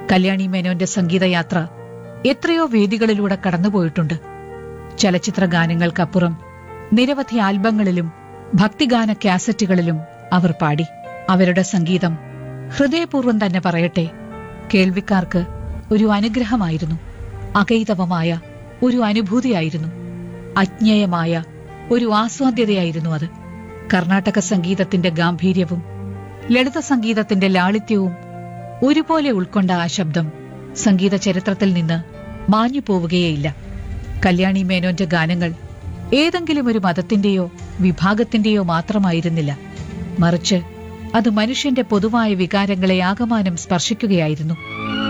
കല്യാണി മേനോന്റെ സംഗീതയാത്ര എത്രയോ വേദികളിലൂടെ കടന്നുപോയിട്ടുണ്ട് ചലച്ചിത്ര ഗാനങ്ങൾക്കപ്പുറം നിരവധി ആൽബങ്ങളിലും ഭക്തിഗാന കാസറ്റുകളിലും അവർ പാടി അവരുടെ സംഗീതം ഹൃദയപൂർവ്വം തന്നെ പറയട്ടെ കേൾവിക്കാർക്ക് ഒരു അനുഗ്രഹമായിരുന്നു അകൈതവമായ ഒരു അനുഭൂതിയായിരുന്നു അജ്ഞേയമായ ഒരു ആസ്വാദ്യതയായിരുന്നു അത് കർണാടക സംഗീതത്തിന്റെ ഗാംഭീര്യവും ലളിത സംഗീതത്തിന്റെ ലാളിത്യവും ഒരുപോലെ ഉൾക്കൊണ്ട ആ ശബ്ദം സംഗീത ചരിത്രത്തിൽ നിന്ന് മാഞ്ഞു പോവുകയേയില്ല കല്യാണി മേനോന്റെ ഗാനങ്ങൾ ഏതെങ്കിലും ഒരു മതത്തിന്റെയോ വിഭാഗത്തിന്റെയോ മാത്രമായിരുന്നില്ല മറിച്ച് അത് മനുഷ്യന്റെ പൊതുവായ വികാരങ്ങളെ ആകമാനം സ്പർശിക്കുകയായിരുന്നു